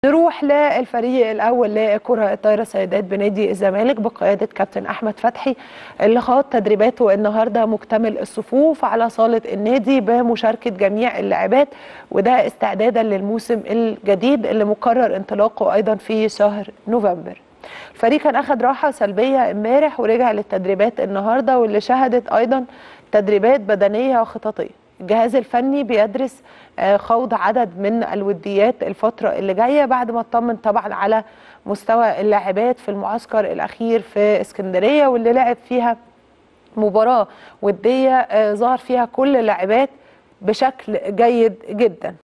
نروح للفريق الاول لكره الطايره سيدات بنادي الزمالك بقياده كابتن احمد فتحي اللي خاض تدريباته النهارده مكتمل الصفوف على صاله النادي بمشاركه جميع اللاعبات وده استعدادا للموسم الجديد اللي مقرر انطلاقه ايضا في شهر نوفمبر. الفريق كان اخذ راحه سلبيه امبارح ورجع للتدريبات النهارده واللي شهدت ايضا تدريبات بدنيه وخططيه. الجهاز الفني بيدرس خوض عدد من الوديات الفترة اللي جاية بعد ما اطمن طبعا على مستوى اللاعبات في المعسكر الأخير في اسكندرية واللي لعب فيها مباراة ودية ظهر فيها كل اللاعبات بشكل جيد جدا